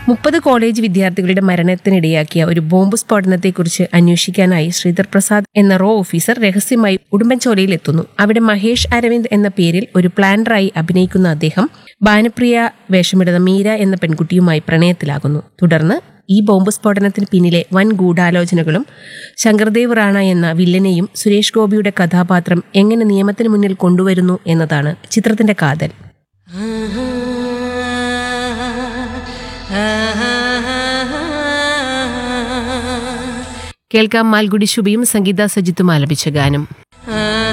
മുപ്പത് കോളേജ് വിദ്യാർത്ഥികളുടെ മരണത്തിനിടയാക്കിയ ഒരു ബോംബ് സ്ഫോടനത്തെക്കുറിച്ച് അന്വേഷിക്കാനായി ശ്രീധർ പ്രസാദ് എന്ന റോ ഓഫീസർ രഹസ്യമായി ഉടുമ്പൻചോലയിൽ എത്തുന്നു അവിടെ മഹേഷ് അരവിന്ദ് എന്ന പേരിൽ ഒരു പ്ലാനറായി അഭിനയിക്കുന്ന അദ്ദേഹം ഭാനുപ്രിയ വേഷമിടുന്ന മീര എന്ന പെൺകുട്ടിയുമായി പ്രണയത്തിലാകുന്നു തുടർന്ന് ഈ ബോംബ് സ്ഫോടനത്തിന് പിന്നിലെ വൻ ഗൂഢാലോചനകളും ശങ്കർദേവ് റാണ എന്ന വില്ലനെയും സുരേഷ് ഗോപിയുടെ കഥാപാത്രം എങ്ങനെ നിയമത്തിന് മുന്നിൽ കൊണ്ടുവരുന്നു എന്നതാണ് ചിത്രത്തിന്റെ കാതൽ കേൾക്കാം മാൽഗുഡി ശുഭയും സംഗീത സജിത്തും ആലപിച്ച ഗാനം